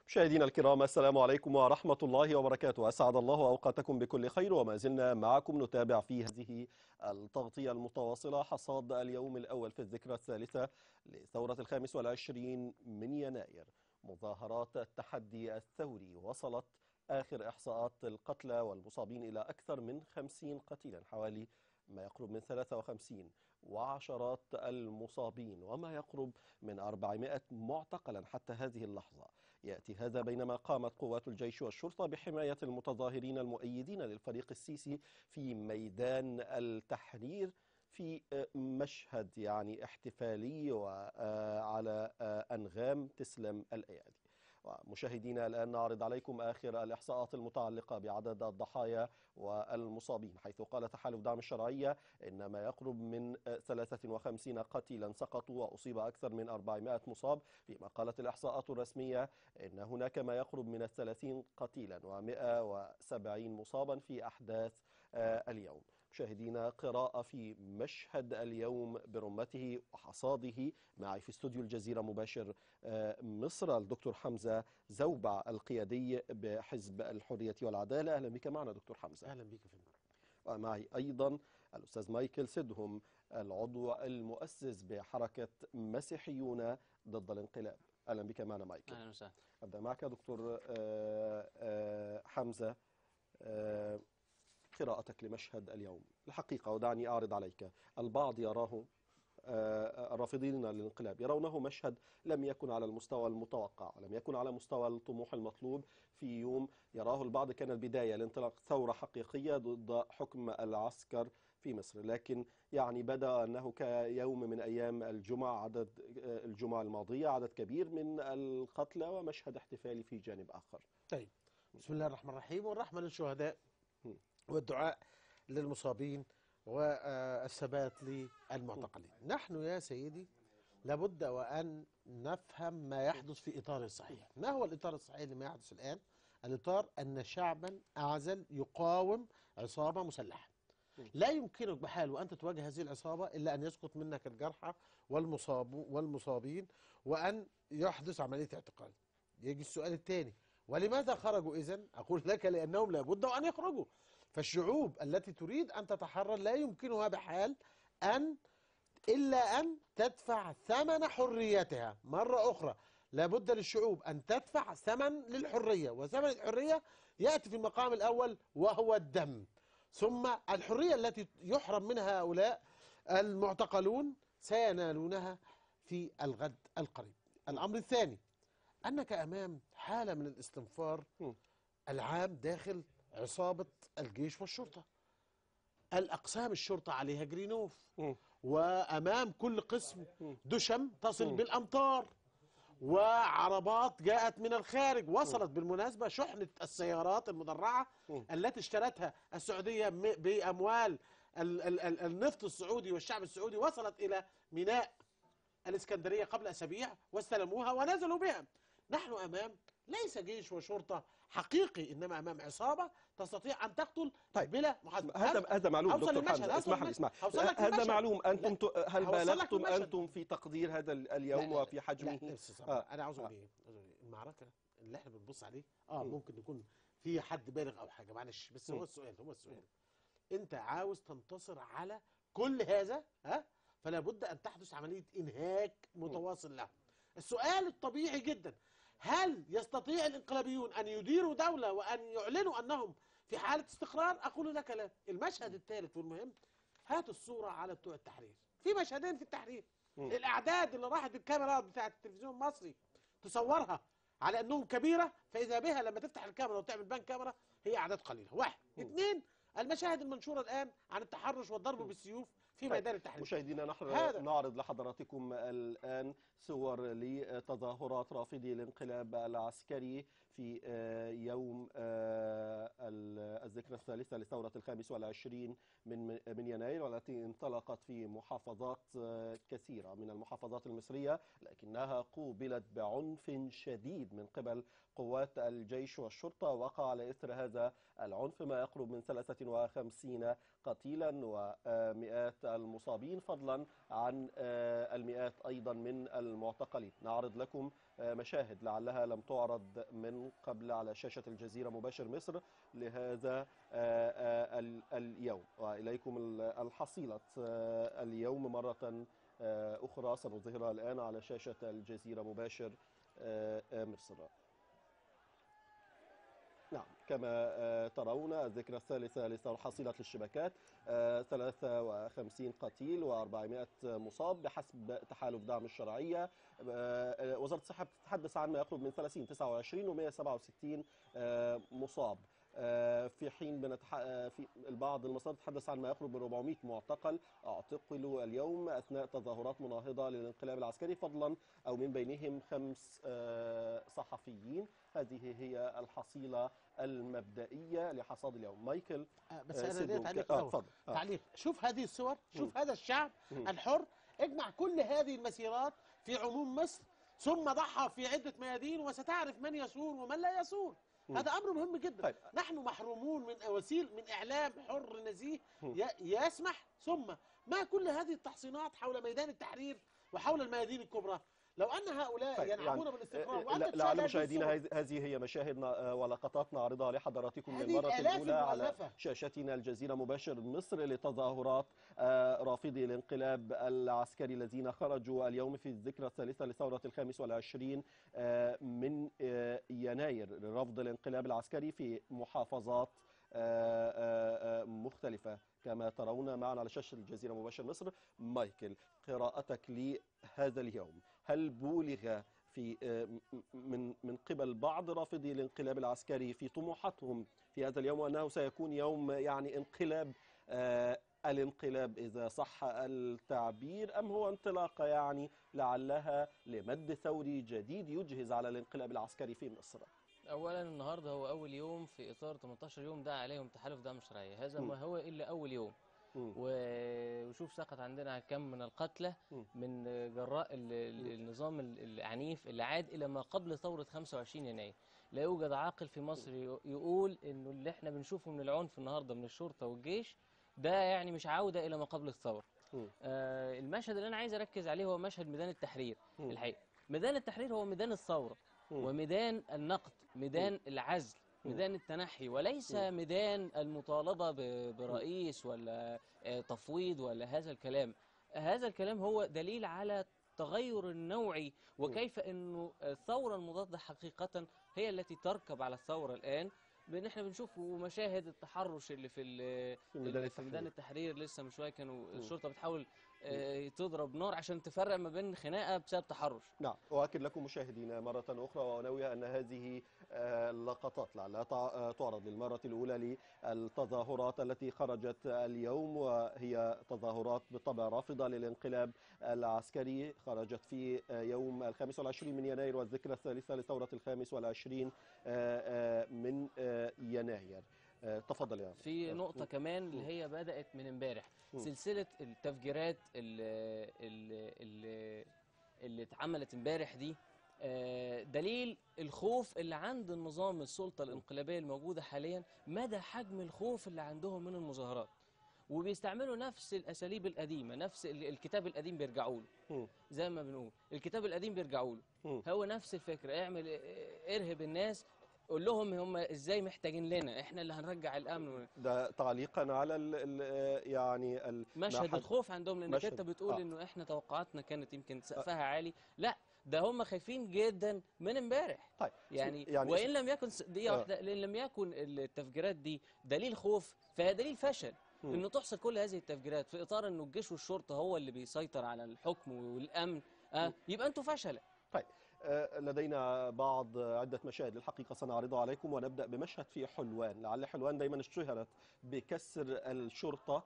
مشاهدينا الكرام السلام عليكم ورحمة الله وبركاته أسعد الله أوقاتكم بكل خير وما زلنا معكم نتابع في هذه التغطية المتواصلة حصاد اليوم الأول في الذكرى الثالثة لثورة الخامس والعشرين من يناير مظاهرات التحدي الثوري وصلت آخر إحصاءات القتلى والمصابين إلى أكثر من 50 قتيلا حوالي ما يقرب من 53 وعشرات المصابين وما يقرب من 400 معتقلا حتى هذه اللحظة يأتي هذا بينما قامت قوات الجيش والشرطة بحماية المتظاهرين المؤيدين للفريق السيسي في ميدان التحرير في مشهد يعني احتفالي وعلى أنغام تسلم الأيادي ومشاهدينا الآن نعرض عليكم آخر الإحصاءات المتعلقة بعدد الضحايا والمصابين حيث قال تحالف دعم الشرعية إن ما يقرب من 53 قتيلا سقطوا وأصيب أكثر من 400 مصاب فيما قالت الإحصاءات الرسمية إن هناك ما يقرب من 30 قتيلا و170 مصابا في أحداث اليوم مشاهدينا قراءة في مشهد اليوم برمته وحصاده معي في استوديو الجزيرة مباشر مصر الدكتور حمزة زوبع القيادي بحزب الحرية والعدالة أهلا بك معنا دكتور حمزة أهلا بك فندم ومعي أيضا الأستاذ مايكل سيدهم العضو المؤسس بحركة مسيحيون ضد الانقلاب أهلا بك معنا مايكل أهلا وسهلا أبدأ معك دكتور حمزة قراءتك لمشهد اليوم الحقيقة ودعني أعرض عليك البعض يراه الرافضين للانقلاب يرونه مشهد لم يكن على المستوى المتوقع لم يكن على مستوى الطموح المطلوب في يوم يراه البعض كان البداية لانطلاق ثورة حقيقية ضد حكم العسكر في مصر لكن يعني بدأ أنه كيوم من أيام الجمعة عدد الجمعة الماضية عدد كبير من القتلى ومشهد احتفالي في جانب آخر طيب بسم الله الرحمن الرحيم والرحمة للشهداء والدعاء للمصابين والثبات للمعتقلين نحن يا سيدي لابد وأن نفهم ما يحدث في إطار صحيح ما هو الإطار الصحيح لما يحدث الآن الإطار أن شعبا أعزل يقاوم عصابة مسلحة لا يمكنك بحال وأنت تواجه هذه العصابة إلا أن يسقط منك الجرحى والمصاب والمصابين وأن يحدث عملية اعتقال يجي السؤال الثاني ولماذا خرجوا إذن؟ أقول لك لأنهم لابد أن يخرجوا فالشعوب التي تريد أن تتحرر لا يمكنها بحال أن إلا أن تدفع ثمن حريتها مرة أخرى لابد للشعوب أن تدفع ثمن للحرية وثمن الحرية يأتي في المقام الأول وهو الدم ثم الحرية التي يحرم منها هؤلاء المعتقلون سينالونها في الغد القريب الأمر الثاني أنك أمام حالة من الاستنفار العام داخل عصابة الجيش والشرطة الأقسام الشرطة عليها جرينوف وأمام كل قسم دشم تصل بالأمطار وعربات جاءت من الخارج وصلت بالمناسبة شحنة السيارات المدرعة التي اشترتها السعودية بأموال النفط السعودي والشعب السعودي وصلت إلى ميناء الإسكندرية قبل أسابيع واستلموها ونزلوا بها نحن أمام ليس جيش وشرطة حقيقي إنما أمام عصابة تستطيع أن تقتل طيب بلا محاسبة هذا هذا معلوم دكتور حمزة اسمح لي اسمح هذا معلوم أنتم هل بالغتم أنتم في تقدير هذا اليوم وفي حجمه لا لا آه. أنا عاوز أقول إيه المعركة اللي احنا بنبص عليه اه ممكن يكون في حد بالغ أو حاجة معلش بس هو السؤال هو السؤال أنت عاوز تنتصر على كل هذا ها فلا بد أن تحدث عملية إنهاك متواصل له السؤال الطبيعي جدا هل يستطيع الانقلابيون أن يديروا دولة وأن يعلنوا أنهم في حالة استقرار أقول لك لا المشهد الثالث والمهم هات الصورة على بتوع التحرير في مشهدين في التحرير م. الأعداد اللي راحت الكاميرا بتاعة التلفزيون المصري تصورها على أنهم كبيرة فإذا بها لما تفتح الكاميرا وتعمل بان كاميرا هي أعداد قليلة واحد م. اثنين المشاهد المنشورة الآن عن التحرش والضرب بالسيوف في ميدان التحرير مشاهدينا نحن نعرض لحضراتكم الآن صور لتظاهرات رافضي الانقلاب العسكري في يوم الذكرى الثالثة لثورة الخامس والعشرين من من يناير والتي انطلقت في محافظات كثيرة من المحافظات المصرية لكنها قوبلت بعنف شديد من قبل قوات الجيش والشرطة وقع على إثر هذا العنف ما يقرب من 53 قتيلا ومئات المصابين فضلا عن المئات أيضا من المعتقلين نعرض لكم آه، مشاهد لعلها لم تعرض من قبل على شاشة الجزيرة مباشر مصر لهذا آه، آه، ال- اليوم وإليكم ال- الحصيلة آه، اليوم مرة آه، أخرى سنظهرها الآن على شاشة الجزيرة مباشر آه، آه، مصر نعم كما آه، ترون الذكرى الثالثة لثور حصيلة للشبكات آه، 53 قتيل و400 مصاب بحسب تحالف دعم الشرعية آه، آه، وزارة الصحة بتتحدث عن ما يقرب من 30 29 و167 مصاب آه، في حين بنتح... آه، في البعض المصادر تتحدث عن ما يقرب من 400 معتقل اعتقلوا اليوم اثناء تظاهرات مناهضه للانقلاب العسكري فضلا او من بينهم خمس آه، صحفيين هذه هي الحصيله المبدئيه لحصاد اليوم مايكل آه، بس آه، انا سيدو ليا ك- تعليق آه، الاول اتفضل آه. تعليق شوف هذه الصور شوف مم. هذا الشعب مم. الحر اجمع كل هذه المسيرات في عموم مصر ثم ضعها في عدة ميادين وستعرف من يثور ومن لا يثور مم. هذا أمر مهم جدا طيب. نحن محرومون من وسيل من إعلام حر نزيه مم. ي- يسمح ثم ما كل هذه التحصينات حول ميدان التحرير وحول الميادين الكبرى لو أن هؤلاء طيب، ينعمون يعني بالاستقرار آه، وأنت لا- تشاهد لعل هذه مشاهدينا الصور. هذه- هذه هي مشاهد آه، ولقطات نعرضها لحضراتكم هذه للمرة الآلاف الأولى على المؤلفة. شاشتنا الجزيرة مباشر مصر لتظاهرات آه، رافضي الانقلاب العسكري الذين خرجوا اليوم في الذكرى الثالثة لثورة الخامس والعشرين آه، من آه، يناير لرفض الانقلاب العسكري في محافظات آه، آه، آه، مختلفة كما ترون معنا على شاشة الجزيرة مباشر مصر مايكل قراءتك لهذا اليوم هل بولغ في آه، م- من من قبل بعض رافضي الانقلاب العسكري في طموحاتهم في هذا اليوم وانه سيكون يوم يعني انقلاب آه، الانقلاب اذا صح التعبير ام هو انطلاقه يعني لعلها لمد ثوري جديد يجهز على الانقلاب العسكري في مصر اولا النهارده هو اول يوم في اطار 18 يوم دعا عليهم تحالف دعم الشرعيه هذا مم. ما هو الا اول يوم مم. و- وشوف سقط عندنا كم من القتلى مم. من جراء ال- ال- النظام ال- العنيف اللي عاد الى ما قبل ثوره 25 يناير لا يوجد عاقل في مصر ي- يقول انه اللي احنا بنشوفه من العنف النهارده من الشرطه والجيش ده يعني مش عوده الى ما قبل الثوره مم. آه المشهد اللي انا عايز اركز عليه هو مشهد ميدان التحرير مم. الحقيقه ميدان التحرير هو ميدان الثوره مم. وميدان النقد ميدان العزل مم. ميدان التنحي وليس مم. ميدان المطالبة ب- برئيس ولا آه، تفويض ولا هذا الكلام هذا الكلام هو دليل على التغير النوعي وكيف انه الثورة المضادة حقيقة هي التي تركب على الثورة الآن بان احنا بنشوف مشاهد التحرش اللي في ال- في ميدان اللي في ميدان التحرير. التحرير لسه من شويه كانوا الشرطه بتحاول آه، تضرب نار عشان تفرق ما بين خناقه بسبب تحرش نعم أؤكد لكم مشاهدينا مرة أخرى وأنوي أن هذه آه، اللقطات لعلها تع- آه، تعرض للمرة الأولى للتظاهرات التي خرجت اليوم وهي تظاهرات بالطبع رافضة للانقلاب العسكري خرجت في آه، يوم الخامس والعشرين من يناير والذكرى الثالثة لثورة الخامس والعشرين آه، آه، من آه، يناير آه، تفضل يا في نقطة كمان اللي هي بدأت من امبارح مم. سلسلة التفجيرات اللي, اللي, اللي اتعملت امبارح دي آه، دليل الخوف اللي عند النظام السلطة الانقلابية الموجودة حاليا مدى حجم الخوف اللي عندهم من المظاهرات وبيستعملوا نفس الأساليب القديمة نفس ال- الكتاب القديم بيرجعوا له مم. زي ما بنقول الكتاب القديم بيرجعوا له مم. هو نفس الفكرة اعمل اه، ارهب الناس قول لهم هم ازاي محتاجين لنا احنا اللي هنرجع الامن ده تعليقا على ال ال يعني ال مشهد حد- الخوف عندهم لانك مشهد- انت بتقول آه. انه احنا توقعاتنا كانت يمكن سقفها عالي لا ده هم خايفين جدا من امبارح طيب يعني, يعني وان لم يكن س- دقيقه آه. واحده ان لم يكن التفجيرات دي دليل خوف فهي دليل فشل مم. انه تحصل كل هذه التفجيرات في اطار انه الجيش والشرطه هو اللي بيسيطر على الحكم والامن آه يبقى انتوا فشله طيب آه، لدينا بعض عدة مشاهد الحقيقة سنعرضها عليكم ونبدأ بمشهد في حلوان لعل حلوان دايما اشتهرت بكسر الشرطة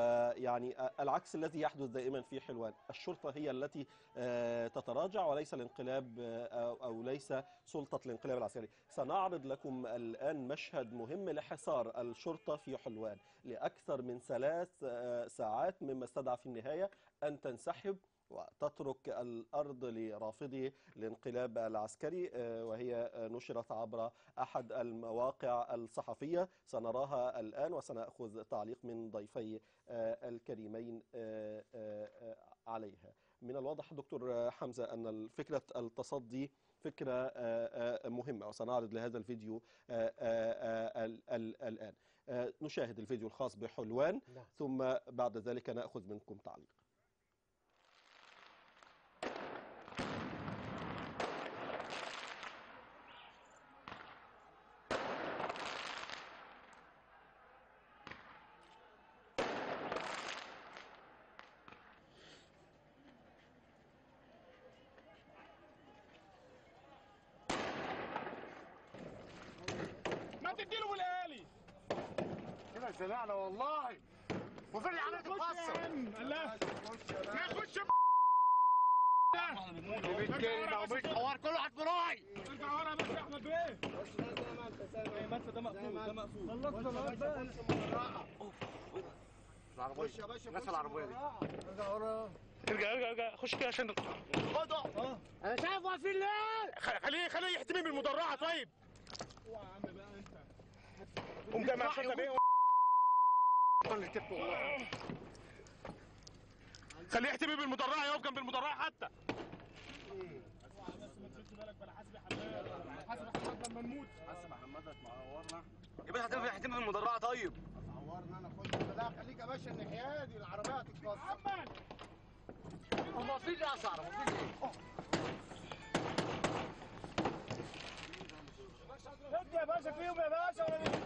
ويعني آه، العكس الذي يحدث دائما في حلوان الشرطة هي التي آه، تتراجع وليس الانقلاب آه، أو أو ليس سلطة الانقلاب العسكري سنعرض لكم الآن مشهد مهم لحصار الشرطة في حلوان لأكثر من ثلاث آه، ساعات مما استدعى في النهاية أن تنسحب وتترك الأرض لرافضي الانقلاب العسكري آه، وهي آه، نشرت عبر أحد المواقع الصحفية سنراها الآن وسنأخذ تعليق من ضيفي آه، الكريمين آه، آه، آه، عليها من الواضح دكتور حمزة أن فكرة التصدي فكرة آه، آه، مهمة وسنعرض لهذا الفيديو آه، آه، آه، ال- ال- الآن آه، نشاهد الفيديو الخاص بحلوان نعم. ثم بعد ذلك نأخذ منكم تعليق ما تديله بالآلي كده سمعنا والله وفين اللي عملت القصه؟ لا ما يخش وبيت كلمه وبيت حوار كل واحد في راي ارجع ورا بس يا احمد بيه العربيه الناس في العربيه دي ارجع ارجع ارجع خش كده عشان انا شايف واقفين ليه؟ خ- خليه خليه يحتمي بالمدرعه طيب قوم جاي مع شطه بيه اللي تبكي والله خليه يحتمي بالمدرعه يقف جنب المدرعه حتى يا باشا هتنفع يحتمي بالمدرعه طيب عورنا انا خد لا خليك يا باشا الناحيه دي العربيه هتتكسر هم واقفين ليه يا صاحبي؟ واقفين ليه؟ يا باشا فيهم يا باشا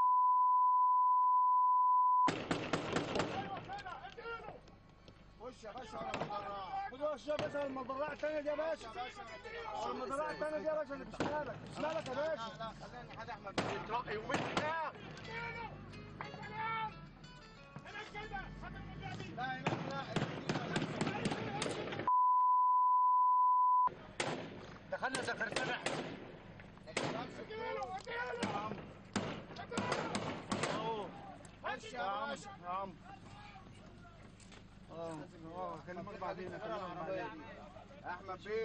خش يا باشا على المدرعه خد يا باشا المدرعه الثانيه دي يا باشا المدرعه الثانيه دي يا باشا اللي بشمالك بشمالك يا باشا لا لا خلينا ناحيه احمد يترقي وبيت كده لا هناك لا دخلنا سفرتنا احنا خش يا باشا كلمك بعدين العربيه دي احمد بيه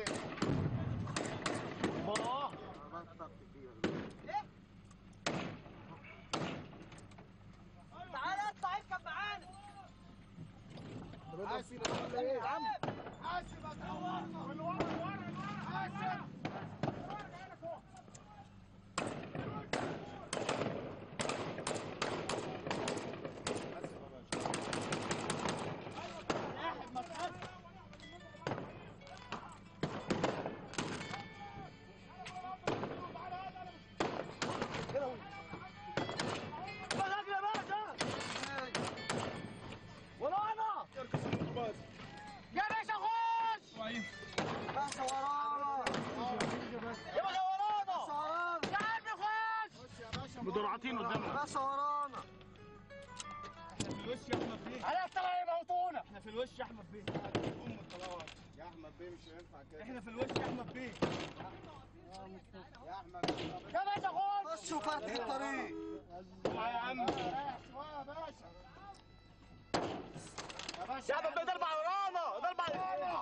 تعالى اطلع اركب معانا حاسب يا عم حاسب هتعورنا حاسب يا باشا خش باشا ورانا يا باشا ورانا ورانا يا عم خش خش يا باشا مدرعتين قدامنا باشا ورانا على الطلعه يموتونا احنا في الوش يا احمد بيه ام الطلاق يا احمد بيه مش هينفع كده احنا في الوش يا احمد بيه يا احمد بيه يا باشا خش خشوا فتح الطريق يا عم رايح شويه يا باشا يا باشا يا عم ده ضرب ورانا ضرب ورانا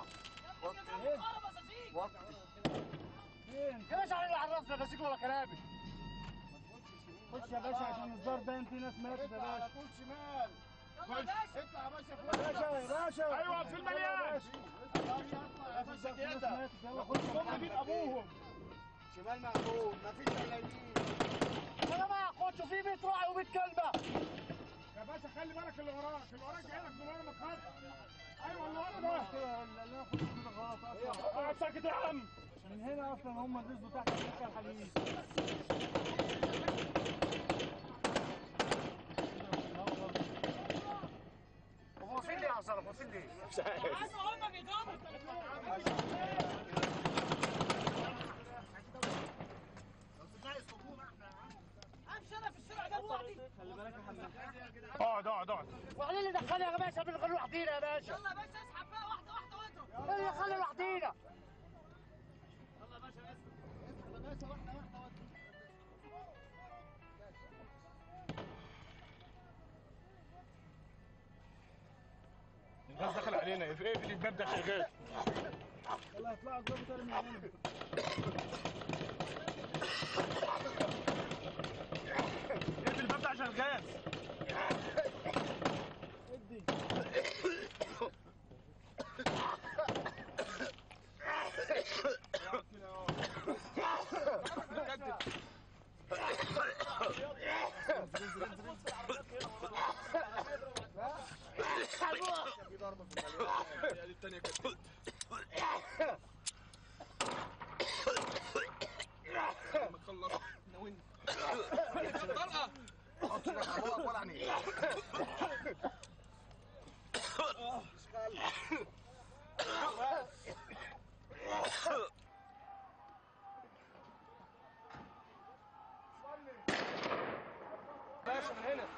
يا باشا على اللي عرفنا بسيك ولا كلامي خش يا باشا عشان الزار باين في ناس ماتت يا اطلع على باشا طول شمال اطلع يا باشا فوق باشا يا باشا ايوه في المليان اطلع يا باشا كده هم دي ابوهم شمال مقبول مفيش قليلين يا جماعه خشوا في بيت راعي وبيت كلمه يا باشا خلي بالك اللي وراك اللي وراك جاي لك من ورا متخطط ايوه اللي ورا ده اللي انا خدت كده غلط اصلا اقعد ساكت يا عم من هنا اصلا هم نزلوا تحت السكه الحديد واقفين ليه يا صاحبي واقفين ليه؟ عنه هم بيضربوا امشي انا في الشارع ده لوحدي اقعد اقعد اقعد وعليه اللي دخلنا يا باشا بنغير لوحدينا يا باشا يلا يا باشا اسحب بقى واحده واحده واضرب ايه اللي دخلنا لوحدينا الغاز دخل علينا اقفل الباب ده شغال يلا اطلعوا اضربوا تاني من هنا اقفل الباب ده عشان الغاز ادي باشا من هنا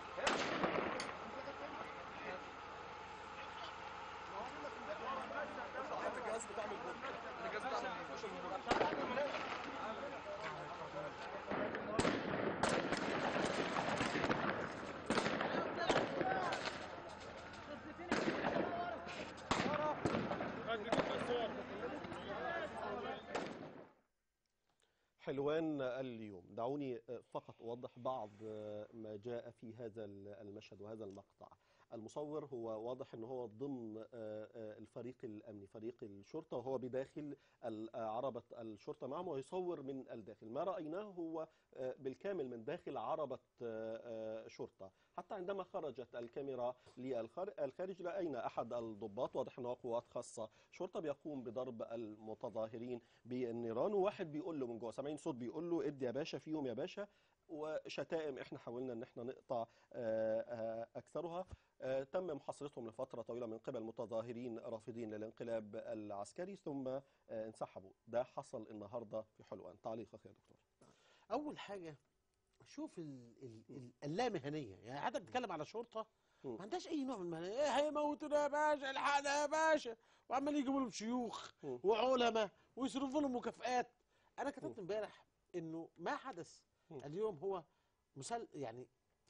حلوان اليوم دعوني فقط أوضح بعض ما جاء في هذا المشهد وهذا المقطع المصور هو واضح أنه هو ضمن الفريق الأمني فريق الشرطة وهو بداخل عربة الشرطة معهم ويصور من الداخل ما رأيناه هو بالكامل من داخل عربة شرطة حتى عندما خرجت الكاميرا للخارج رأينا أحد الضباط واضح أنه قوات خاصة شرطة بيقوم بضرب المتظاهرين بالنيران وواحد بيقول له من جوه سامعين صوت بيقول له ادي يا باشا فيهم يا باشا وشتائم احنا حاولنا ان احنا نقطع اكثرها تم محاصرتهم لفتره طويله من قبل متظاهرين رافضين للانقلاب العسكري ثم انسحبوا ده حصل النهارده في حلوان تعليقك يا دكتور اول حاجه شوف ال ال ال اللامهنيه يعني حضرتك بتتكلم على شرطه مم. ما عندهاش اي نوع من المهنيه ايه هيموتونا يا باشا الحقنا يا باشا وعمال يجيبوا لهم شيوخ مم. وعلماء ويصرفوا لهم مكافآت انا كتبت امبارح انه ما حدث مم. اليوم هو مسل يعني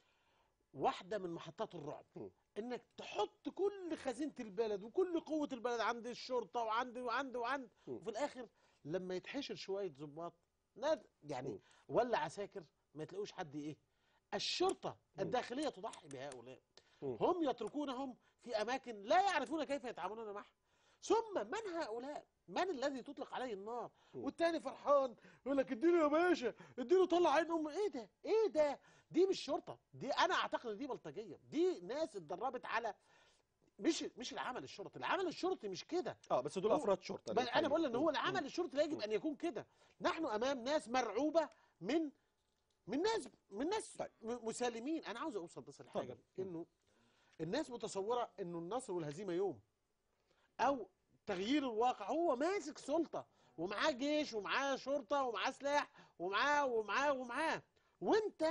واحده من محطات الرعب مم. انك تحط كل خزينه البلد وكل قوه البلد عند الشرطه وعند وعند وعند مم. وفي الاخر لما يتحشر شويه ضباط ناد- يعني مم. ولا عساكر ما تلاقوش حد ايه الشرطه مم. الداخليه تضحي بهؤلاء مم. هم يتركونهم في اماكن لا يعرفون كيف يتعاملون معها ثم من هؤلاء من الذي تطلق عليه النار مم. والتاني فرحان يقول لك اديله يا باشا اديله طلع عين امه ايه ده ايه ده دي مش شرطه دي انا اعتقد ان دي بلطجيه دي ناس اتدربت على مش مش العمل الشرطي العمل الشرطي مش كده اه بس دول هو- افراد شرطه بل انا بقول ان هو مم. العمل الشرطي لا يجب ان يكون كده نحن امام ناس مرعوبه من من ناس من ناس طيب. م- مسالمين انا عاوز اوصل بس لحاجه اتفضل. انه الناس متصوره انه النصر والهزيمه يوم او تغيير الواقع هو ماسك سلطه ومعاه جيش ومعاه شرطه ومعاه سلاح ومعاه ومعاه ومعاه وانت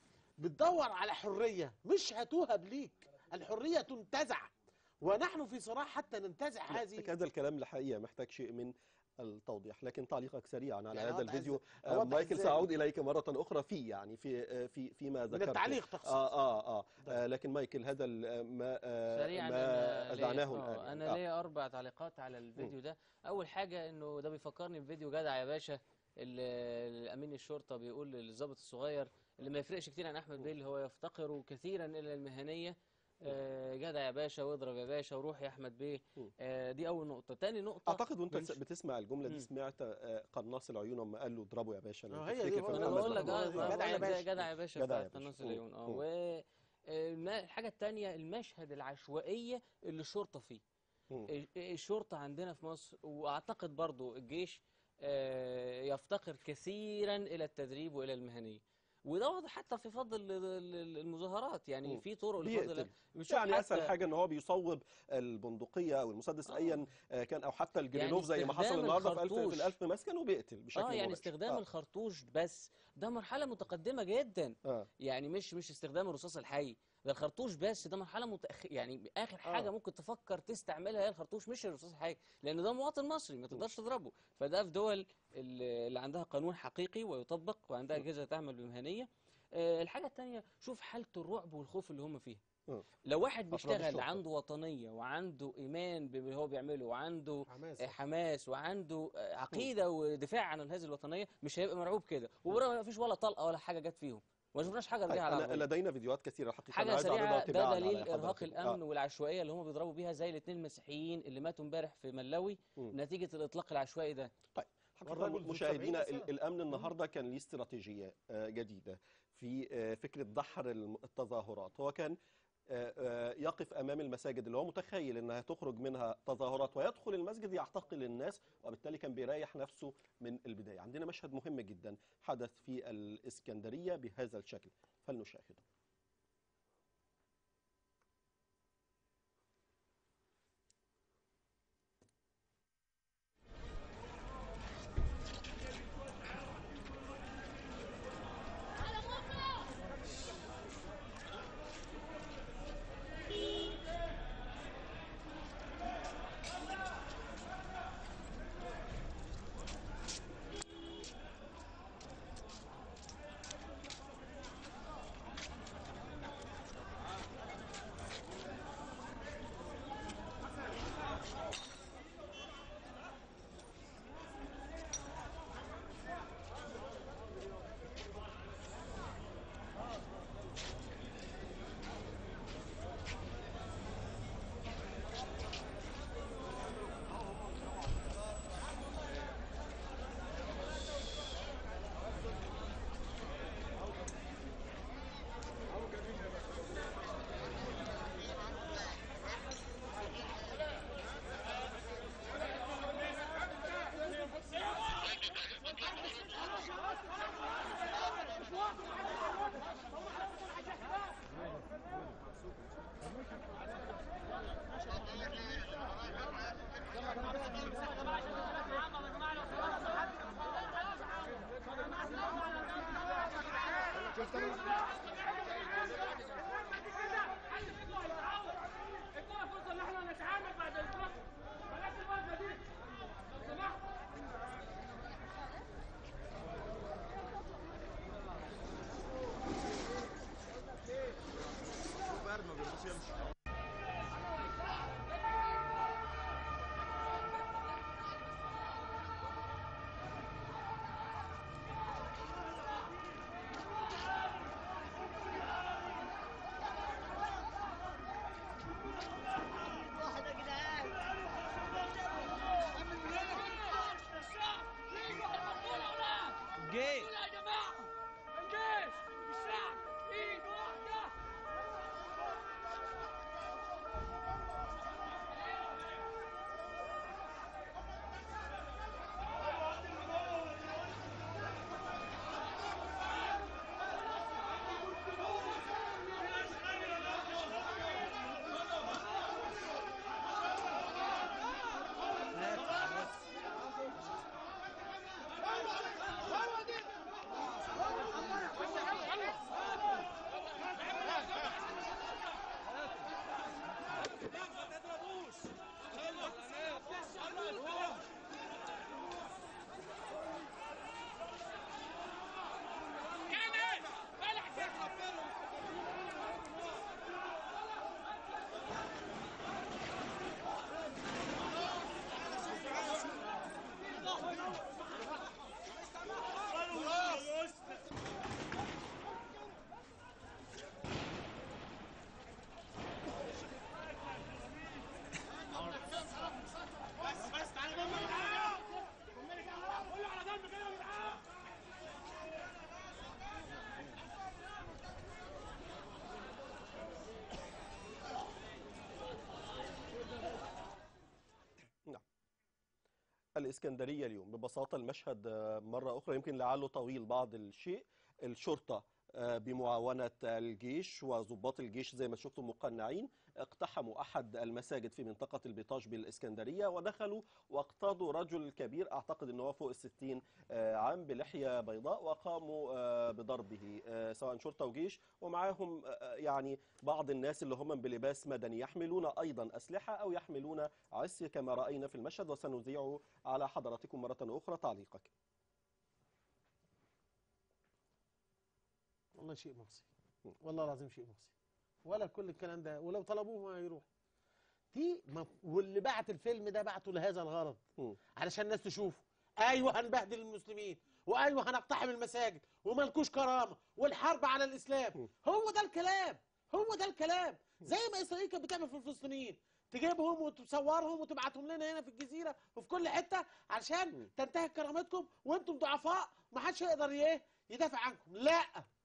بتدور على حريه مش هتوهب ليك الحريه تنتزع ونحن في صراع حتى ننتزع هذه هذا الكلام الحقيقه محتاج شيء من التوضيح لكن تعليقك سريعا على يعني هذا أوضح الفيديو إزاي؟ آه، أوضح مايكل إزاي؟ سأعود إليك مرة أخرى في يعني في آه، في فيما من ذكرت التعليق تقصد آه آه آه, طيب. آه لكن مايكل هذا ال- ما آه سريعا ما أنا ليا- أذعناه آه، الآن انا يعني. آه. ليا اربع تعليقات على الفيديو ده اول حاجه انه ده بيفكرني بفيديو جدع يا باشا اللي الامين الشرطه بيقول للضابط الصغير اللي ما يفرقش كتير عن احمد بيه اللي هو يفتقر كثيرا الى المهنيه آه، جدع يا باشا واضرب يا باشا وروح يا احمد بيه مم. آه، دي اول نقطه تاني نقطه اعتقد وانت منش- بتسمع الجمله دي مم. سمعت آه، قناص العيون لما قال له اضربه يا باشا لو آه، هي دي تفتكر بقول- في انا محمد بقول لك رمضان. اه جدع أنا يا بقول لك باشا. زي جدع يا باشا جدع يا بتاعت باشا. قناص مم. العيون اه مم. و آه، الما- الحاجه التانيه المشهد العشوائيه اللي الشرطه فيه مم. ال- الشرطة عندنا في مصر وأعتقد برضو الجيش آه، يفتقر كثيرا إلى التدريب وإلى المهنية وده واضح حتى في فضل ال- ال- المظاهرات يعني مم. في طرق لفضل بيقتل بنشوف يعني اسهل حتى حاجه ان هو بيصوب البندقيه او المسدس آه. ايا آه، كان او حتى الجرينوف زي ما حصل استخدام النهارده في 1000 في الخرطوش. الألف مسكن وبيقتل بشكل اه يعني مباشر. استخدام آه. الخرطوش بس ده مرحلة متقدمة جدا آه. يعني مش مش استخدام الرصاص الحي ده الخرطوش بس ده مرحلة متأخر يعني آخر حاجة آه. ممكن تفكر تستعملها هي الخرطوش مش الرصاص الحي لأن ده مواطن مصري ما تقدرش تضربه فده في دول اللي اللي عندها قانون حقيقي ويطبق وعندها أجهزة تعمل بمهنية آه، الحاجة التانية شوف حالة الرعب والخوف اللي هم فيها آه. لو واحد أفراد بيشتغل الشرطة. عنده وطنية وعنده إيمان باللي هو بيعمله وعنده حماس آه، حماس وعنده آه، عقيده ودفاع عن هذه الوطنيه مش هيبقى مرعوب كده وبرغم ما فيش ولا طلقه ولا حاجه جت فيهم ما شفناش حاجه طيب رجعها على أنا العربية. لدينا فيديوهات كثيره الحقيقه أنا حاجه عايز أعرضها سريعه تباعاً ده على دليل حضرتك. ارهاق آه. الامن والعشوائيه اللي هم بيضربوا بيها زي الاثنين المسيحيين اللي ماتوا امبارح في ملاوي مم. نتيجه الاطلاق العشوائي ده حقيقة والرجل ذو مشاهدينا 70 ال- الامن النهارده كان ليه استراتيجيه آه، جديده في آه، فكره دحر الم- التظاهرات هو كان آه، آه، يقف امام المساجد اللي هو متخيل انها تخرج منها تظاهرات ويدخل المسجد يعتقل الناس وبالتالي كان بيريح نفسه من البدايه عندنا مشهد مهم جدا حدث في الاسكندريه بهذا الشكل فلنشاهده ادينا فرصه ان احنا نتعامل بعد الفصل بلاش الوجبه دي لو سمحت جيش يا جماعه الجيش الشعب ايد واحده الإسكندرية اليوم ببساطة المشهد آه، مرة أخرى يمكن لعله طويل بعض الشيء الشرطة آه، بمعاونة الجيش وضباط الجيش زي ما شفتم مقنعين اقتحموا أحد المساجد في منطقة البيطاج بالإسكندرية ودخلوا واقتادوا رجل كبير أعتقد أنه هو فوق الستين آه، عام بلحية بيضاء وقاموا آه، بضربه آه، سواء شرطة وجيش ومعاهم آه، يعني بعض الناس اللي هم بلباس مدني يحملون أيضا أسلحة أو يحملون عصي كما رأينا في المشهد وسنذيع على حضراتكم مرة أخرى تعليقك والله شيء مؤسف والله العظيم شيء مؤسف ولا كل الكلام ده ولو طلبوه ما هيروح دي ما واللي بعت الفيلم ده بعته لهذا الغرض مم. علشان الناس تشوفه ايوه هنبهدل المسلمين وايوه هنقتحم المساجد وملكوش كرامه والحرب على الاسلام مم. هو ده الكلام هو ده الكلام زي ما اسرائيل كانت بتعمل في الفلسطينيين تجيبهم وتصورهم وتبعتهم لنا هنا في الجزيره وفي كل حته عشان مم. تنتهك كرامتكم وانتم ضعفاء ما حدش يقدر ايه يدافع عنكم لا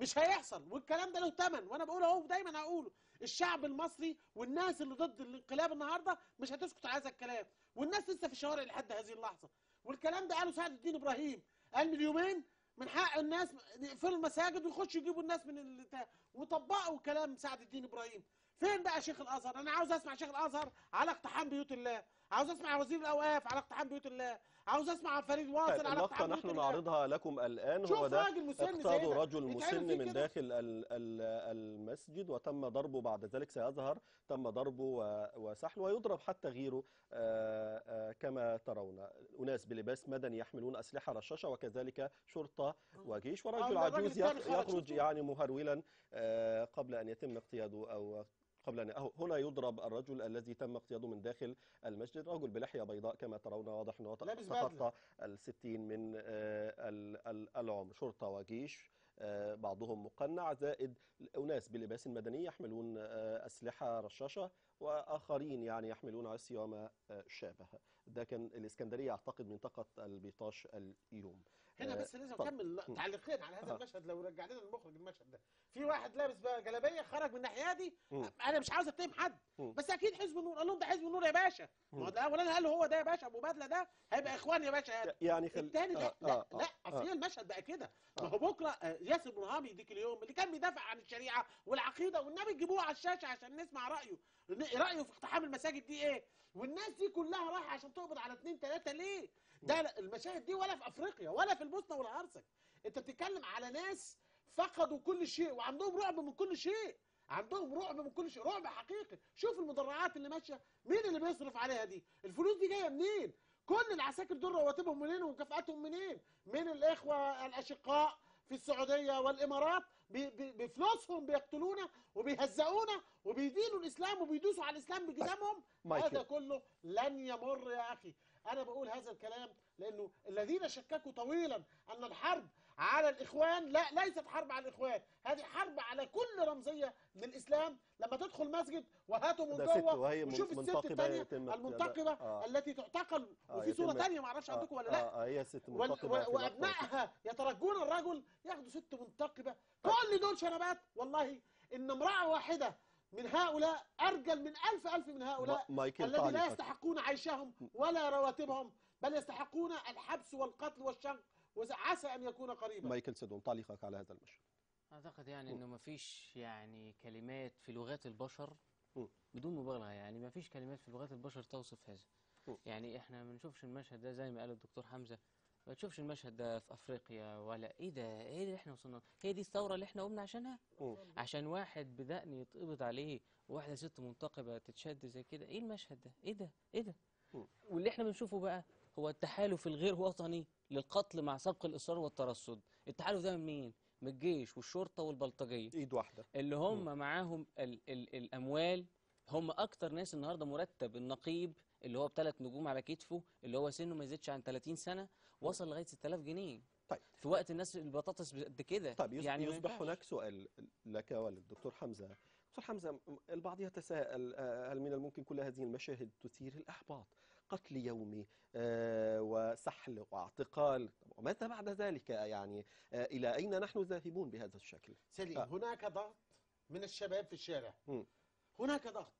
مش هيحصل والكلام ده له ثمن وانا بقول اهو دايما هقوله الشعب المصري والناس اللي ضد الانقلاب النهارده مش هتسكت على هذا الكلام والناس لسه في الشوارع لحد هذه اللحظه والكلام ده قاله سعد الدين ابراهيم قال من يومين من حق الناس يقفلوا المساجد ويخشوا يجيبوا الناس من البتاع وطبقوا كلام سعد الدين ابراهيم فين بقى شيخ الازهر انا عاوز اسمع شيخ الازهر على اقتحام بيوت الله عاوز اسمع وزير الاوقاف على اقتحام بيوت الله عاوز اسمع فريد واصل على اللقطة اقتحام بيوت نحن الله نعرضها لكم الآن شوف هو ده راجل مسن زي اقتادوا ده رجل يتعمل مسن فيه من كده؟ داخل ال- ال- المسجد وتم ضربه بعد ذلك سيظهر تم ضربه و- وسحله ويضرب حتى غيره آه، آه، كما ترون أناس بلباس مدني يحملون أسلحة رشاشة وكذلك شرطة وجيش ورجل الراجل عجوز الثاني يخ- خرج، يخرج شفتوا؟ يعني مهرولا آه، قبل أن يتم اقتياده أو قبل أن أهو هنا يضرب الرجل الذي تم اقتياده من داخل المسجد رجل بلحية بيضاء كما ترون واضح أنه لابس تخطى بدلة. الستين من آه، ال- ال- العمر شرطة وجيش آه، بعضهم مقنع زائد أناس بلباس مدني يحملون آه، أسلحة رشاشة وآخرين يعني يحملون عصي وما آه، شابه ده كان الإسكندرية أعتقد منطقة البيطاش اليوم هنا آه، بس لازم اتفضل. اكمل م. تعليقين على هذا آه. المشهد لو رجع لنا المخرج المشهد ده في واحد لابس بقى جلابيه خرج من الناحيه دي م. انا مش عاوز اتهم حد م. بس اكيد حزب النور قال لهم ده حزب النور يا باشا ما هو ده اولاني قال له هو ده يا باشا ابو بدله ده هيبقى اخوان يا باشا هذا يعني خل... التاني ده آه، لا آه، لا آه، اصل هي آه. المشهد بقى كده ما هو بكره آه، ياسر برهامي ديك اليوم اللي كان بيدافع عن الشريعه والعقيده والنبي تجيبوه على الشاشه عشان نسمع رايه ن- رايه في اقتحام المساجد دي ايه والناس دي كلها رايحه عشان تقبض على اثنين ثلاثه ليه ده لا- المشاهد دي ولا في افريقيا ولا في البوسنه والهرسك انت بتتكلم على ناس فقدوا كل شيء وعندهم رعب من كل شيء عندهم رعب من كل شيء رعب حقيقي شوف المدرعات اللي ماشيه مين اللي بيصرف عليها دي الفلوس دي جايه منين كل العساكر دول رواتبهم منين ومكافاتهم منين من الاخوه الاشقاء في السعوديه والامارات ب- ب- بفلوسهم بيقتلونا وبيهزقونا وبيدينوا الاسلام وبيدوسوا على الاسلام بجدامهم مايكل. هذا كله لن يمر يا اخي انا بقول هذا الكلام لانه الذين شككوا طويلا ان الحرب على الاخوان لا ليست حرب على الاخوان هذه حرب على كل رمزيه للاسلام لما تدخل مسجد وهاتوا من ده ست جوه وهي من- وشوف الست منتقبة الثانيه يتم المنتقبه آه. التي تعتقل آه، وفي صوره يتم- ثانيه ما اعرفش عندكم ولا آه، لا آه، هي ست وال- منتقبة و- في لقطة. وابنائها يترجون الرجل ياخدوا ست منتقبه كل دول شنبات والله ان امراه واحده من هؤلاء ارجل من الف الف من هؤلاء ما- مايكل الذي لا تعليقك. يستحقون عيشهم ولا رواتبهم بل يستحقون الحبس والقتل والشنق وعسى ان يكون قريبا مايكل سيدون تعليقك على هذا المشهد اعتقد يعني انه مفيش يعني كلمات في لغات البشر م. بدون مبالغه يعني مفيش كلمات في لغات البشر توصف هذا م. يعني احنا ما بنشوفش المشهد ده زي ما قال الدكتور حمزه ما تشوفش المشهد ده في افريقيا ولا ايه ده ايه اللي احنا وصلنا له؟ هي دي الثوره اللي احنا قمنا عشانها م. عشان واحد بدقن يتقبض عليه وواحده ست منتقبه تتشد زي كده ايه المشهد ده ايه ده ايه ده م. واللي احنا بنشوفه بقى هو التحالف الغير وطني للقتل مع سبق الاصرار والترصد التحالف ده من مين من الجيش والشرطه والبلطجيه ايد واحدة اللي هم معاهم ال ال الاموال هم اكتر ناس النهارده مرتب النقيب اللي هو بثلاث نجوم على كتفه اللي هو سنه ما يزيدش عن 30 سنه وصل لغايه 6000 جنيه طيب. في وقت الناس البطاطس قد كده طيب يص- يعني ما يصبح ينفعش. هناك سؤال لك وللدكتور حمزة دكتور حمزة م- البعض يتساءل آه، هل من الممكن كل هذه المشاهد تثير الإحباط قتل يومي آه، وسحل واعتقال وماذا بعد ذلك يعني آه، إلى أين نحن ذاهبون بهذا الشكل سليم آه. هناك ضغط من الشباب في الشارع م. هناك ضغط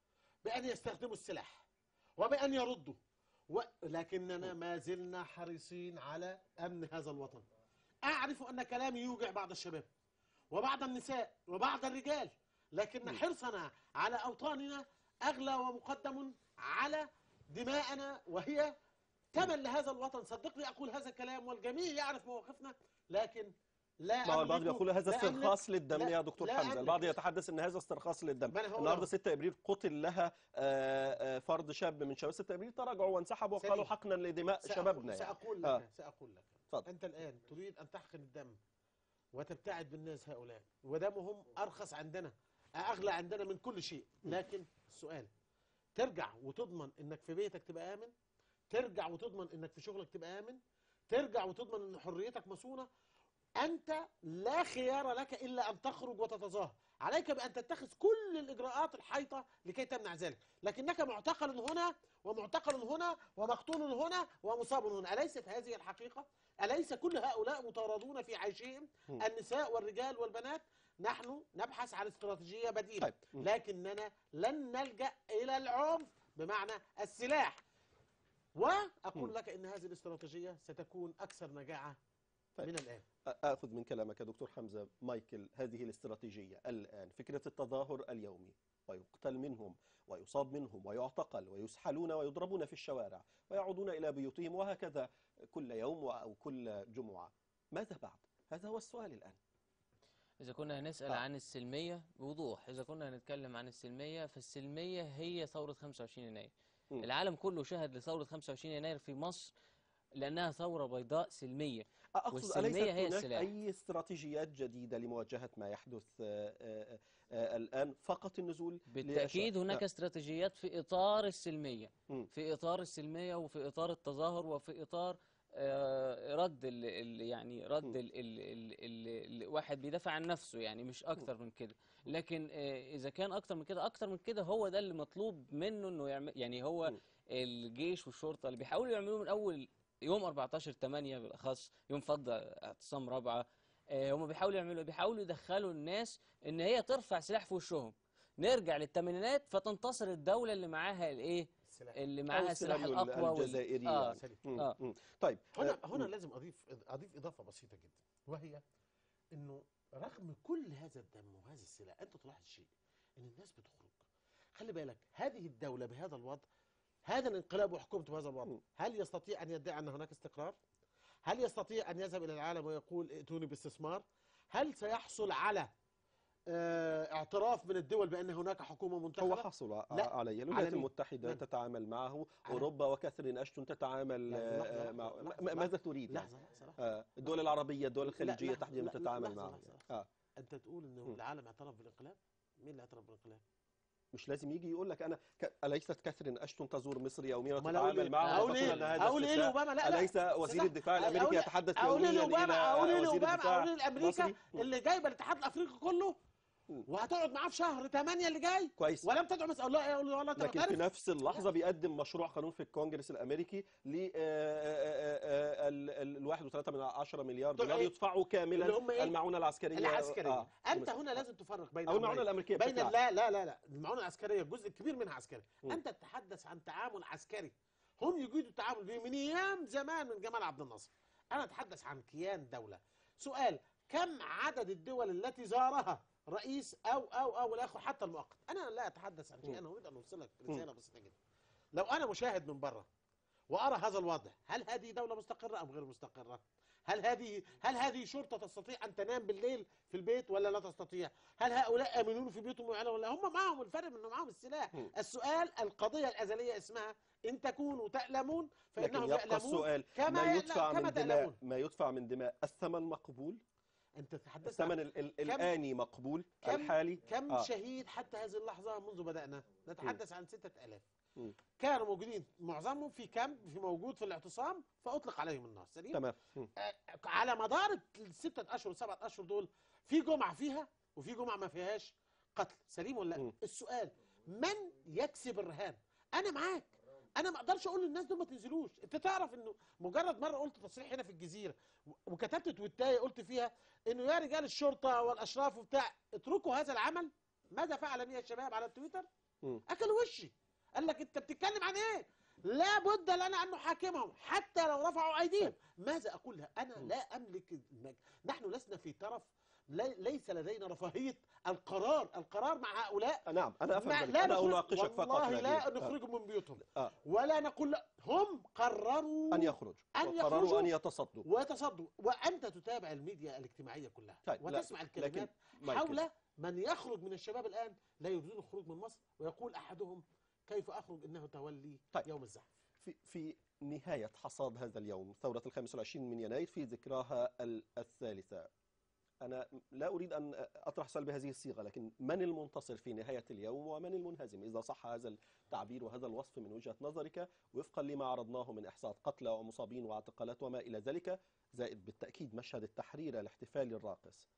بأن يستخدموا السلاح وبأن يردوا ولكننا ما زلنا حريصين على أمن هذا الوطن أعرف أن كلامي يوجع بعض الشباب وبعض النساء وبعض الرجال لكن حرصنا على أوطاننا أغلى ومقدم على دماءنا وهي ثمن لهذا الوطن صدقني أقول هذا الكلام والجميع يعرف مواقفنا لكن لا ما هو البعض أملك- يقول هذا لا أملك- استرخاص للدم لا- يا دكتور لا حمزة أملك. البعض يتحدث ان هذا استرخاص للدم ما أنا هقول النهارده أهو. 6 ابريل قتل لها آه، آه، فرد شاب من شباب 6 ابريل تراجعوا وانسحبوا وقالوا سليم. حقنا لدماء سأقول- شبابنا يعني. سأقول لك آه. سأقول لك اتفضل. أنت الآن تريد أن تحقن الدم وتبتعد بالناس هؤلاء ودمهم أرخص عندنا أغلى عندنا من كل شيء لكن السؤال ترجع وتضمن إنك في بيتك تبقى آمن ترجع وتضمن إنك في شغلك تبقى آمن ترجع وتضمن إن حريتك مصونة أنت لا خيار لك إلا أن تخرج وتتظاهر عليك بأن تتخذ كل الإجراءات الحيطة لكي تمنع ذلك لكنك معتقل هنا ومعتقل هنا ومقتول هنا ومصاب هنا أليست هذه الحقيقة؟ أليس كل هؤلاء مطاردون في عيشهم مم. النساء والرجال والبنات نحن نبحث عن استراتيجية بديلة طيب مم. لكننا لن نلجأ إلى العنف بمعنى السلاح وأقول مم. لك أن هذه الاستراتيجية ستكون أكثر نجاعة طيب. من الآن آخذ من كلامك يا دكتور حمزة مايكل هذه الاستراتيجية الآن فكرة التظاهر اليومي ويقتل منهم ويصاب منهم ويعتقل ويسحلون ويضربون في الشوارع ويعودون إلى بيوتهم وهكذا كل يوم أو كل جمعة ماذا بعد؟ هذا هو السؤال الآن إذا كنا هنسأل آه. عن السلمية بوضوح إذا كنا هنتكلم عن السلمية فالسلمية هي ثورة 25 يناير مم. العالم كله شهد لثورة 25 يناير في مصر لأنها ثورة بيضاء سلمية أقصد والسلمية أليست هي هناك السلاح. أي استراتيجيات جديدة لمواجهة ما يحدث آه، آه، آه، الآن فقط النزول بالتأكيد لأشياء- هناك آه. استراتيجيات في إطار السلمية مم. في إطار السلمية وفي إطار التظاهر وفي إطار آه، رد ال ال يعني رد مم. ال ال ال ال الواحد بيدافع عن نفسه يعني مش أكتر من كده لكن آه، إذا كان أكتر من كده أكتر من كده هو ده اللي مطلوب منه إنه يعمل يعني هو مم. الجيش والشرطة اللي بيحاولوا يعملوه من أول يوم 14 8 بالأخص يوم فض اعتصام رابعة آه، هم بيحاولوا يعملوا إيه؟ بيحاولوا يدخلوا الناس إن هي ترفع سلاح في وشهم نرجع للثمانينات فتنتصر الدولة اللي معاها الايه السلاح اللي أو معاها السلاح السلام الأقوى وال- الجزائري آه. يعني. سليم. مم. آه. مم. طيب هنا آه، هنا مم. لازم اضيف اضيف اضافه بسيطه جدا وهي انه رغم كل هذا الدم وهذا السلاح انت تلاحظ شيء ان الناس بتخرج خلي بالك هذه الدوله بهذا الوضع هذا الانقلاب وحكومته بهذا الوضع م. هل يستطيع ان يدعي ان هناك استقرار هل يستطيع ان يذهب الى العالم ويقول ائتوني باستثمار هل سيحصل على آه، اعتراف من الدول بان هناك حكومه هو منتخبه حصل ع- لا، عليه على الولايات مين؟ المتحدة من؟ تتعامل معه على- أوروبا وكاثرين أشتون تتعامل لحظة، لحظة، آه، لحظة، مع لحظة، م- لحظة. ماذا تريد يعني؟ لحظه لحظه لحظة. آه، الدول العربية الدول لا، الخليجية لحظة، تحديدا لا، تتعامل لحظة، معه لحظة. آه. انت تقول انه م. العالم اعترف بالانقلاب مين اللي اعترف بالانقلاب مش لازم يجي يقول لك أنا ك... أليست كاثرين أشتون تزور مصر يوميا أمال أقول وتتعامل إيه؟ معه أقول وتقول إيه؟ أن هذا أقول إيه استثناء؟ لأوباما؟ لا، لا. أليس وزير لا. الدفاع أقول- الأمريكي يتحدث اقول يوميا لاوباما إلى اقول وزير لاوباما الدفاع اقول لامريكا المصري؟ م. اللي جايبه الاتحاد الافريقي كله م. وهتقعد معاه في شهر 8 اللي جاي كويس ولم تدعم اقول له اقول له والله انت لكن في معترف نفس اللحظة بيقدم مشروع قانون في الكونجرس الأمريكي ل ال 1.3 من 10 مليار دول دولار إيه؟ يدفعوا كاملا اللي هم إيه؟ المعونة العسكرية العسكريه آه. انت هنا لازم تفرق بين أو المعونة أمرين. الأمريكية بين بشكل عام. لا لا لا لا المعونه العسكريه جزء كبير منها عسكري م. انت تتحدث عن تعامل عسكري هم يجيدوا التعامل به من ايام زمان من جمال عبد الناصر انا اتحدث عن كيان دوله سؤال كم عدد الدول التي زارها رئيس او او او الاخر حتى المؤقت انا لا اتحدث عن م. شيء انا اريد ان اوصلك رساله بسيطه جدا لو انا مشاهد من بره وارى هذا الوضع هل هذه دوله مستقره ام غير مستقره هل هذه هل هذه شرطه تستطيع ان تنام بالليل في البيت ولا لا تستطيع هل هؤلاء امنون في بيوتهم ولا ولا هم معهم الفرق انه معهم السلاح م. السؤال القضيه الازليه اسمها ان تكونوا تألمون لكن فانهم يبقى يألمون السؤال كما ما يألم- يدفع كما من دماء تألمون ما يدفع من دماء الثمن مقبول انت تحدثت عن الثمن ال- ال- كم- الآني مقبول كم- الحالي كم آه. شهيد حتى هذه اللحظة منذ بدأنا نتحدث عن ستة ألاف م. كانوا موجودين معظمهم في كامب في موجود في الاعتصام فأطلق عليهم النار سليم تمام م. آه، على مدار الستة أشهر السبعة أشهر دول في جمعة فيها وفي جمعة ما فيهاش قتل سليم ولا لا م. السؤال من يكسب الرهان أنا معاك أنا ما أقدرش أقول للناس دول ما تنزلوش أنت تعرف إنه مجرد مرة قلت تصريح هنا في الجزيرة و- وكتبت تويتاية قلت فيها إنه يا رجال الشرطة والأشراف وبتاع اتركوا هذا العمل ماذا فعل بي الشباب على التويتر؟ م. أكلوا وشي قال لك أنت بتتكلم عن إيه؟ لا بد لنا أن نحاكمهم حتى لو رفعوا أيديهم ماذا أقول لها؟ أنا م. لا أملك المج... نحن لسنا في طرف لي... ليس لدينا رفاهية القرار القرار مع هؤلاء نعم أنا أفهم ما ذلك لا أنا نخرج أناقشك فقط والله لكن- لا آه. نخرجهم من بيوتهم آه. ولا نقول لا هم قرروا أن يخرج أن وقرروا يخرجوا أن يتصدوا ويتصدوا وأنت تتابع الميديا الاجتماعية كلها طيب، لا، وتسمع الكلمات مايكل. حول من يخرج من الشباب الآن لا يريدون الخروج من مصر ويقول أحدهم كيف أخرج إنه تولي طيب. يوم الزحف في في نهاية حصاد هذا اليوم ثورة الخامس والعشرين من يناير في ذكراها ال- الثالثة أنا لا أريد أن أطرح سؤال بهذه الصيغة لكن من المنتصر في نهاية اليوم ومن المنهزم إذا صح هذا التعبير وهذا الوصف من وجهة نظرك وفقا لما عرضناه من إحصاء قتلى ومصابين واعتقالات وما إلى ذلك زائد بالتأكيد مشهد التحرير الاحتفالي الراقص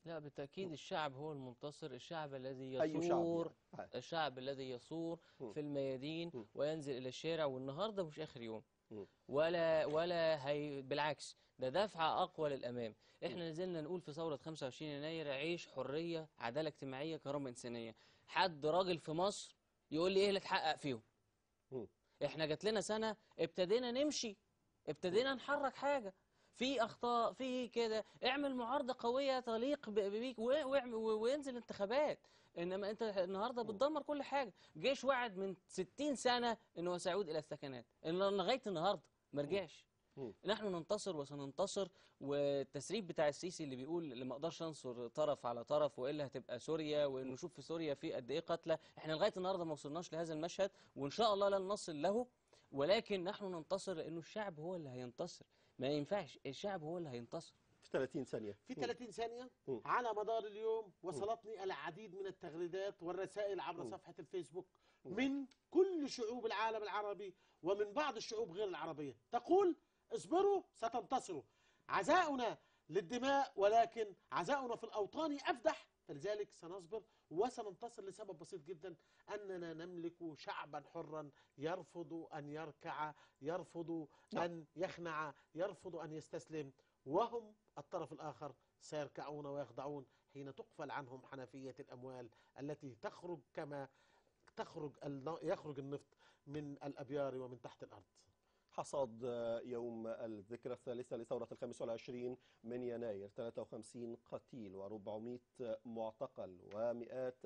لا بالتأكيد الشعب هو المنتصر الشعب الذي أي شعب يثور يعني؟ الشعب الذي يثور مم. في الميادين مم. وينزل إلى الشارع والنهارده مش آخر يوم مم. ولا ولا هي بالعكس ده دفعة أقوى للأمام إحنا نزلنا نقول في ثورة 25 يناير عيش حرية عدالة اجتماعية كرامة إنسانية حد راجل في مصر يقول لي إيه اللي اتحقق فيهم مم. إحنا جات لنا سنة ابتدينا نمشي ابتدينا نحرك حاجة في اخطاء في كده اعمل معارضه قويه تليق ب- بيك و- واعمل- و- وينزل انتخابات انما انت النهارده بتدمر كل حاجه جيش وعد من 60 سنه انه سيعود الى السكنات إن- لغايه النهارده ما رجعش مم. نحن ننتصر وسننتصر والتسريب بتاع السيسي اللي بيقول اللي ما اقدرش انصر طرف على طرف والا هتبقى سوريا وانه شوف في سوريا في قد ايه قتلى احنا لغايه النهارده ما وصلناش لهذا المشهد وان شاء الله لن نصل له ولكن نحن ننتصر لانه الشعب هو اللي هينتصر ما ينفعش الشعب هو اللي هينتصر في 30 ثانية في مم. 30 ثانية مم. على مدار اليوم وصلتني العديد من التغريدات والرسائل عبر مم. صفحة الفيسبوك مم. من كل شعوب العالم العربي ومن بعض الشعوب غير العربية تقول اصبروا ستنتصروا عزاؤنا للدماء ولكن عزاؤنا في الأوطان أفدح فلذلك سنصبر وسننتصر لسبب بسيط جدا أننا نملك شعبا حرا يرفض أن يركع يرفض نعم. أن يخنع يرفض أن يستسلم وهم الطرف الآخر سيركعون ويخضعون حين تقفل عنهم حنفية الأموال التي تخرج كما تخرج الن- يخرج النفط من الأبيار ومن تحت الأرض حصاد يوم الذكرى الثالثة لثورة الخامس والعشرين من يناير 53 قتيل و400 معتقل ومئات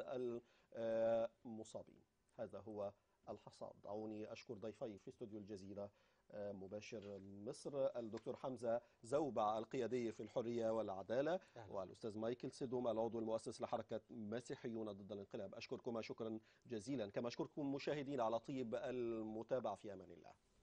المصابين هذا هو الحصاد دعوني أشكر ضيفي في استوديو الجزيرة مباشر مصر الدكتور حمزة زوبع القيادي في الحرية والعدالة أهلا. والأستاذ مايكل سيدوم العضو المؤسس لحركة مسيحيون ضد الانقلاب أشكركم شكرا جزيلا كما أشكركم مشاهدين على طيب المتابعة في أمان الله